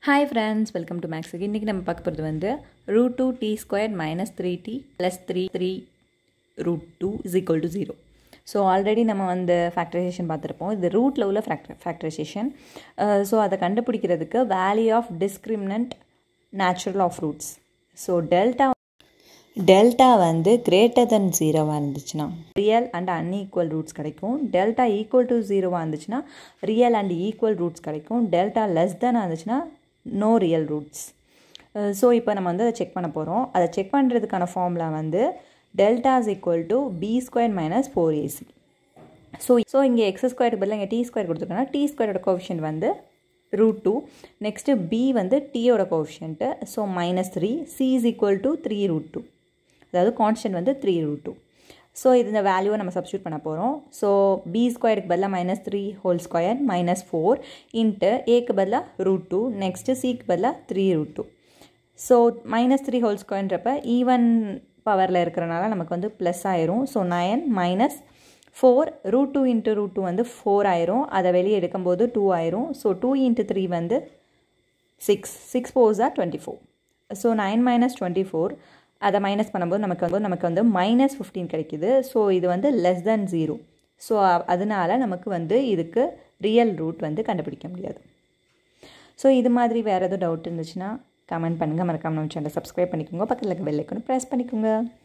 hi friends welcome to மேக்ஸுக்கு இன்றைக்கி நம்ம பார்க்க போகிறது வந்து root two t square minus three t plus three three root two is equal to zero so already நம்ம வந்து ஃபேக்டரைசேஷன் பார்த்துருப்போம் இது ரூட்டில் உள்ள ஃபேக்டர் ஃபேக்டரைசேஷன் ஸோ அதை கண்டுபிடிக்கிறதுக்கு value of discriminant natural of roots so delta delta வந்து greater than ஜீரோவாக இருந்துச்சுன்னா ரியல் அண்ட் அன்ஈக்குவல் ரூட்ஸ் கிடைக்கும் டெல்டா ஈக்குவல் டு ஜீரோவாக இருந்துச்சுன்னா ரியல் அண்ட் ஈக்குவல் ரூட்ஸ் கிடைக்கும் டெல்டா லெஸ் தென் இருந்துச்சுன்னா நோ ரியல் ரூட்ஸ் ஸோ இப்போ நம்ம வந்து அதை செக் பண்ண போகிறோம் அதை செக் பண்ணுறதுக்கான ஃபார்முலா வந்து delta is equal to b square minus four a c so so இங்கே எக்ஸ் ஸ்கொயருக்கு பதிலாக இங்கே டி ஸ்கொயர் கொடுத்துருக்கோன்னா டி ஸ்கொயரோட கோஃபிஷியன்ட் வந்து ரூட் டூ நெக்ஸ்ட்டு பி வந்து டீயோட coefficient so minus three c is equal to three root two அதாவது கான்ஸ்டன்ட் வந்து த்ரீ ரூட் டூ ஸோ இது இந்த வேல்யூவை நம்ம சப்ஸ்டியூட் பண்ண போகிறோம் ஸோ பி ஸ்கொயருக்கு பதிலாக minus three whole square minus four into ஏக்கு பதிலாக ரூட் டூ நெக்ஸ்ட்டு சிக்கு பதிலாக three root two so minus three whole ஸ்கொயர்ன்றப்ப ஈவன் பவரில் இருக்கிறனால நமக்கு வந்து ப்ளஸ் ஆயிரும் so nine minus four root two into root two வந்து ஃபோர் ஆயிரும் அதை வெளியே எடுக்கும்போது டூ ஆயிரும் ஸோ டூ இன்ட்டு த்ரீ வந்து சிக்ஸ் சிக்ஸ் ஃபோர்ஸா twenty four so nine minus twenty four அதை மைனஸ் பண்ணும்போது நமக்கு வந்து நமக்கு வந்து மைனஸ் ஃபிஃப்டீன் கிடைக்குது ஸோ இது வந்து லெஸ் தென் ஜீரோ ஸோ அதனால் நமக்கு வந்து இதுக்கு ரியல் ரூட் வந்து கண்டுபிடிக்க முடியாது ஸோ இது மாதிரி வேறு எதுவும் டவுட் இருந்துச்சுன்னா கமெண்ட் பண்ணுங்கள் மறக்காமல் நம்ம சேனலை சப்ஸ்கிரைப் பண்ணிக்கோங்க பக்கத்தில் இருக்க பெல் ஐக்கனை ப்ரெஸ் பண்ணிக்கோங்க